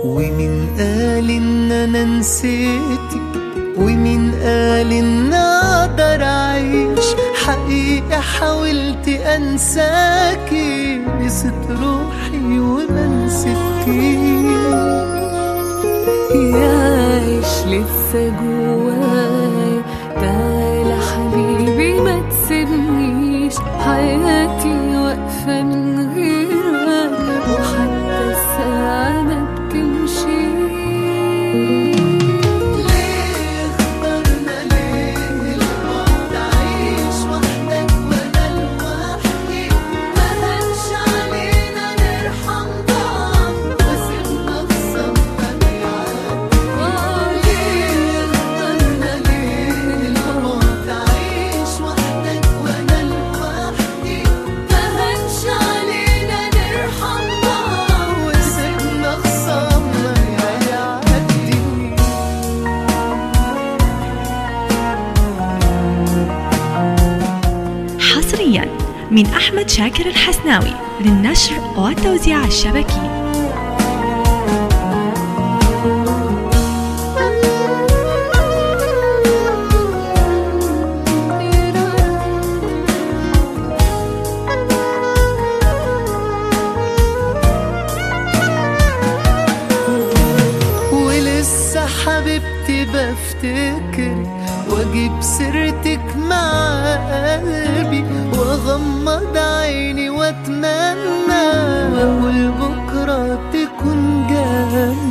ومين قال ان انا نسيتك ومين قال ان اقدر اعيش حقيقة حاولت انساكي نسيت روحي وما نسيتكيش يعيش لسه جواي تعالى حبيبي ما تسيبنيش حياتي واقفة من غيرك وحتى الساعة ما بتمشي ليه اخترنا ليه البعد عيش وحدك وانا لوحدي ما هنش علينا نرحم بعض وسيبنا الصمت يعدي ليه اخترنا ليه البعد عيش وحدك وانا لوحدي ما هنش علينا نرحم بعض وسيبنا خصامنا يعدي حصريا من أحمد شاكر الحسناوي للنشر والتوزيع الشبكي ولسه حبيبتي بفتكر واجيب سيرتك مع قلبي واغمض عيني واتمنى واقول بكره تكون جنبي